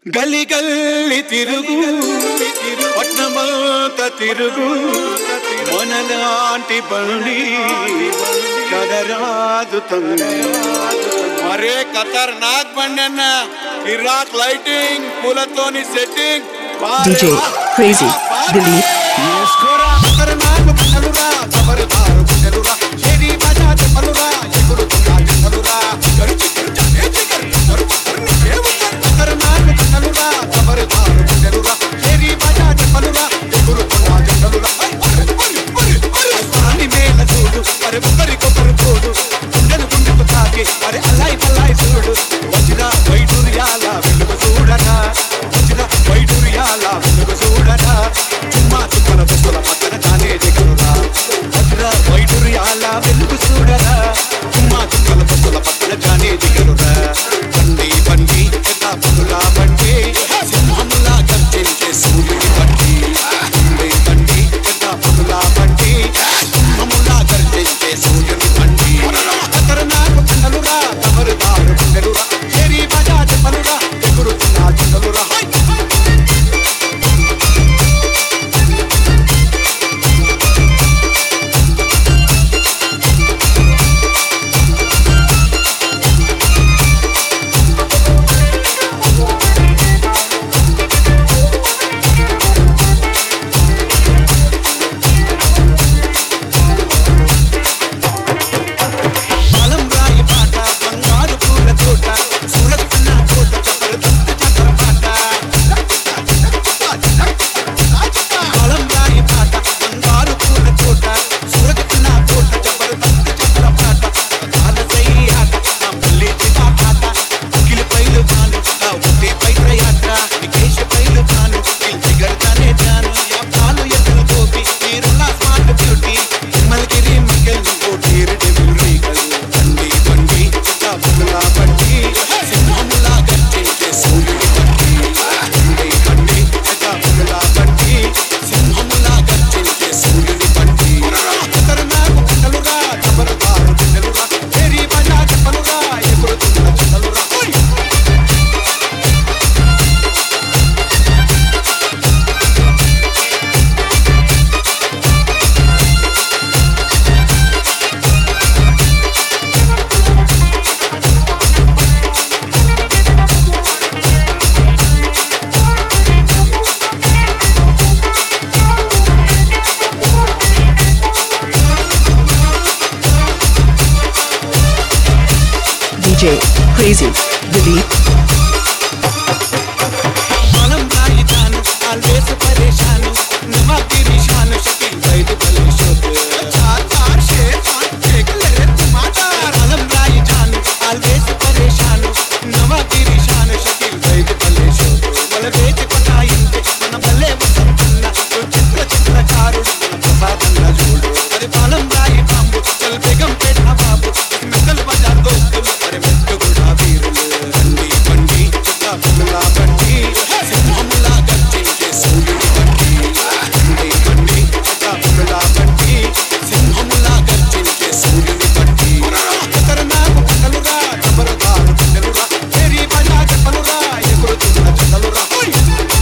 గలి గల్లి తిరుగు పట్నమంత తిరుగు మనలాంటి బండి కదరాదు తమ్మి మరే ఖతర్నాక్ బండి అన్న ఇరాక్ లైటింగ్ పూలతోని సెట్టింగ్ DJ Crazy Delete ఖతర్నాక్ బండలురా ఖబర్దారు గుండెలురా చెరి బజా చెప్పలురా ఎగురుతున్నా చెప్పలురా గరుచి గరుచి ఏచి గరుచి గరుచి గరుచి ఏముంది? ఖతర్నాక్ బండలురా ఖబర్దారు గుండెలురా చెరి బజా చెప్పలురా ఎగురుతున్నా చెప్పలురా ఐ, అరే, అరే, అరే, అరే. స్వామి మేల చూడు మరి ఒకరికొకరు చూడు గుండెలు గుండెకు తాకి మరి అల్లాయి పల్లాయి చూడు వచ్చిన వైడూర్యాల వెలుగు చూడరా వచ్చిన వైడూర్యాల వెలుగు చూడరా చుమ్మా చుక్కల దుస్తుల పక్కన జానే దిగలురా వచ్చిన వైడూర్యాల వెలుగు చూడరా చుమ్మా చుక్కల దుస్తుల పక్కన జానే దిగలురా బండి బండి పెద్ద పనులా బండి సింహములా గర్జించే సూర్యుడి బండి బండి బండి పెద్ద పనులా బండి సింహములా గర్జించే సూర్యుడి బండి ఖతర్నాక్ బండలురా ఖబర్దారు గుండెలురా ఏరి బజా చెప్పలురా ఎగురుతున్నా చుండలురా హై పాలం రాయి పాట బంగారు పూల తోట సూరత్ కన్నా తోట జబర్దస్త్ చక్ర పాట పాలం రాయి పాట బంగారు పూల తోట సూరత్ కన్నా తోట జబర్దస్త్ చక్ర పాట కాల సయ్యాట నా మల్లి చితా పాట అఖిల పైలు బాను నా ఉంటే పైట యాత్ర నికేష్ పైలు బాను జిగర్ జానే జాను యా పాలు ఎదురు గోపి మీరున్న స్మార్ట్ బ్యూటీ మల్గిరి మగల్ కోటీర్ డెవిల్ రీగల్ బండి బండి చిత్తాబులా బండి సింహములా గర్జించే సూర్యుడి బండి బండి బండి చిత్తాబులా బండి సింహములా గర్జించే సూర్యుడి బండి ఖతర్నాక్ బండలురా ఖబర్దారు గుండెలురా తేరీ బజా చెప్పలురా ఎగురుతున్న చుట్టలురా ఓయ్ DJ Crazy Delete मालम राई जान always परेशान नवा तेरी शान शकील बैद भले शोध चार चार शेर पान देख ले टमाटर मालम राई जान always परेशान नवा तेरी शान शकील बैद भले शोध बल बेच पटाయింటే మన భలే వసంతన్న ఓ చిత్ర చిత్రకారుడు మన ప్రభాతన్న చూడు అరే పాలం రాయి బాంబు చల్ బేగం పేట బాబు మెక్కల్ బజార్ దోస్తులు అరే మెట్టు కూడా వీరులు బండి బండి చిత్త పుల్లా బండి సింహములా గర్జించే సూర్యుడి బండి బండి బండి చిత్త పుల్లా బండి సింహములా గర్జించే సూర్యుడి బండి ఖతర్నాక్ బండలురా ఖబర్దారు గుండెలురా తేరీ బజా చెప్పలురా ఎగురుతున్న చెల్లలురా ఓయ్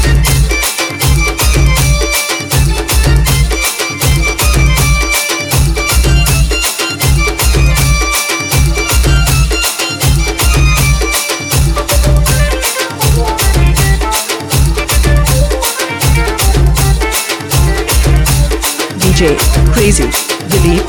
DJ Crazy Delete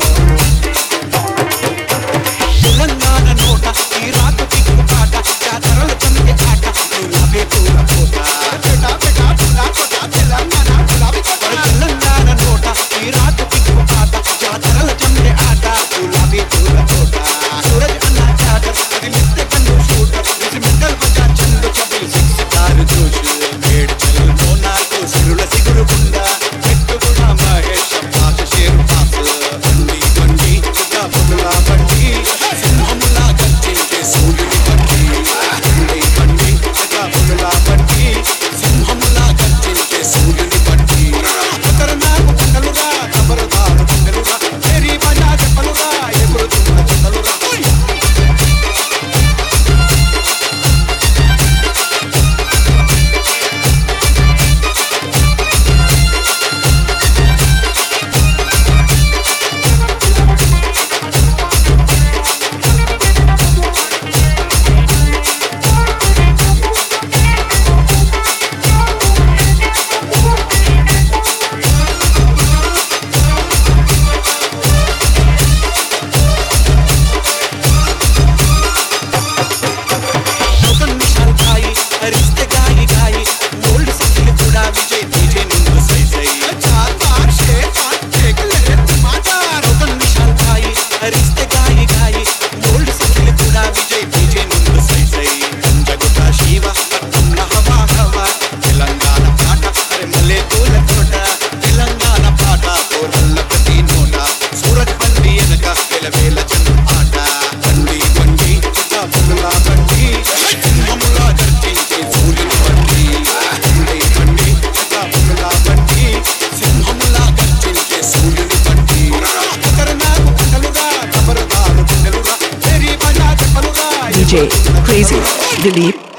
తెలంగాణ నోట ఈ రాకు దిక్కు పాట జాతరల చంద్ర ఆట గులాబీ పూల పూట పెట పెట పులా కొట తెలంగాణ గులాబీ కొట తెలంగాణ నోట ఈ రాకు దిక్కు పాట జాతరల చంద్ర ఆట గులాబీ పూల పూట సూరజ్ అన్న చాదర్ అది మిస్టర్ కన్ను షూటర్ ఇది మిస్టర్ బజా చందు కపిల్ సిక్స్ కారు జోష్ మేడ్ చల్ మోనాకు సిరుల సిగురు గుండా పెట్టు కూడా మహేష్ పాస షేరు పాస్ బండి బండి చిత్తా పుల్లా బండి సింహములా గర్జించే సూర్యుడి బండి బండి బండి చిత్తా పుల్లా బండి DJ Crazy Dilip